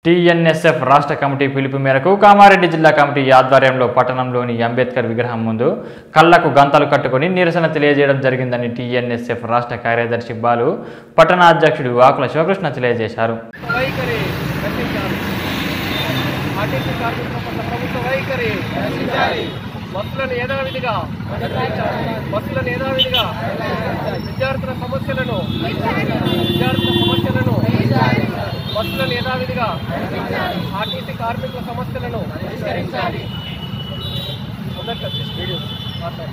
TNSF రాష్ట్ర committee పిలుపు మేరకు కామారెడ్డి జిల్లా కమిటీ ఆధ్వర్యంలో పట్టణంలోని అంబేద్కర్ విగ్రహం ముందు కళ్లకు గంతలు కట్టుకుని నిరసన తెలియజేయడం జరిగిందని టీఎన్ఎస్ఎఫ్ రాష్ట్ర కార్యదర్శి బాలు పట్టణ అధ్యక్షుడు ఆకుల శివకృష్ణ తెలియజేశారు వైఖరి రక్షించాలి ఆర్టీసీ కార్మికుల పట్ల ప్రభుత్వ వైఖరి బస్సులను యథావిధిగా బస్సులను యథావిధిగా విద్యార్థుల సమస్యలను విద్యార్థుల సమస్యలను బస్సులను యథావిధిగా ఆర్టీసీ కార్మికుల సమస్యలను పరిష్కరించాలి అందరికీ వచ్చేసి వీడియో మాట్లాడండి.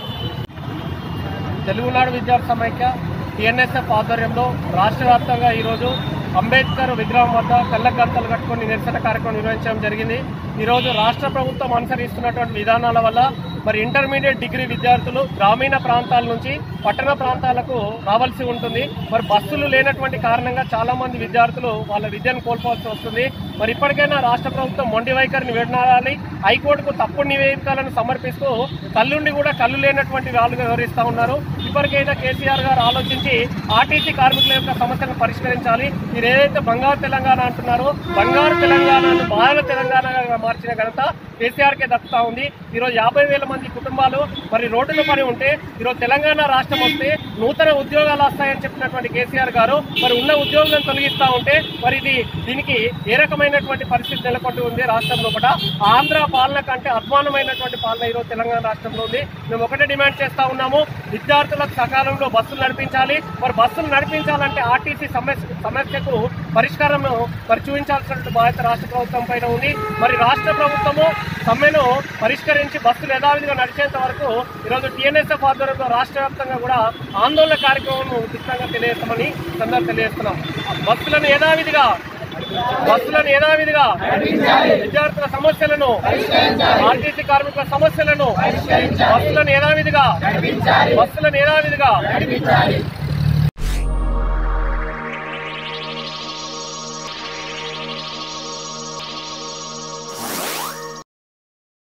తెలుగునాడు విద్యార్థి సమైక్య టిఎన్ఎస్ఎఫ్ ఆధ్వర్యంలో రాష్ట్ర వ్యాప్తంగా ఈరోజు అంబేద్కర్ విగ్రహం వద్ద కళ్ళ గంతలు కట్టుకొని నిరసన కార్యక్రమం నిర్వహించడం జరిగింది ఈరోజు రాష్ట్ర ప్రభుత్వం అనుసరిస్తున్నటువంటి విధానాల వల్ల మరి ఇంటర్మీడియట్ డిగ్రీ విద్యార్థులు గ్రామీణ ప్రాంతాల నుంచి పట్టణ ప్రాంతాలకు రావాల్సి ఉంటుంది మరి బస్సులు లేనటువంటి కారణంగా చాలా మంది విద్యార్థులు వాళ్ళ విద్యను కోల్పోవాల్సి వస్తుంది మరి ఇప్పటికైనా రాష్ట్ర ప్రభుత్వం మొండి వైఖరిని విడనాడాలి హైకోర్టుకు తప్పుడు నివేదికలను సమర్పిస్తూ కళ్ళుండి కూడా కళ్ళు లేనటువంటి వాళ్ళుగా వివరిస్తా ఉన్నారు ఇప్పటికైనా కేసీఆర్ గారు ఆలోచించి ఆర్టీసీ కార్మికుల యొక్క సమస్యలను పరిష్కరించాలి మీరు ఏదైతే బంగారు తెలంగాణ అంటున్నారో బంగారు తెలంగాణను బాధల తెలంగాణగా మార్చిన ఘనత కేసీఆర్ కే దక్కుతా ఉంది ఈరోజు యాభై వేల మంది కుటుంబాలు మరి రోడ్డుల పని ఉంటే ఈరోజు తెలంగాణ రాష్ట్రం వస్తే నూతన ఉద్యోగాలు వస్తాయని చెప్పినటువంటి కేసీఆర్ గారు మరి ఉన్న ఉద్యోగులను తొలగిస్తా ఉంటే మరి ఇది దీనికి ఏ రకమైనటువంటి పరిస్థితి నెలకొంటూ ఉంది రాష్ట్రం లోపల ఆంధ్ర పాలన కంటే అధ్వానమైనటువంటి పాలన ఈరోజు తెలంగాణ రాష్ట్రంలో ఉంది మేము ఒకటే డిమాండ్ చేస్తా ఉన్నాము విద్యార్థులకు సకాలంలో బస్సులు నడిపించాలి మరి బస్సులు నడిపించాలంటే ఆర్టీసీ సమస్య సమస్యకు పరిష్కారం మరి చూపించాల్సినటువంటి బాధ్యత రాష్ట్ర ప్రభుత్వం పైన ఉంది మరి రాష్ట్ర ప్రభుత్వము సమ్మెను పరిష్కరించి బస్సులు యథావిధిగా నడిచేంత వరకు ఈరోజు టీఎన్ఎస్ఎఫ్ ఆధ్వర్యంలో రాష్ట్ర వ్యాప్తంగా కూడా ఆందోళన కార్యక్రమం ఉచితంగా తెలియజేస్తామని సందర్భం తెలియజేస్తున్నాం బస్సులను యథావిధిగా బస్సులను యథావిధిగా విద్యార్థుల సమస్యలను ఆర్టీసీ కార్మికుల సమస్యలను బస్సులను యథావిధిగా బస్సులను యథావిధిగా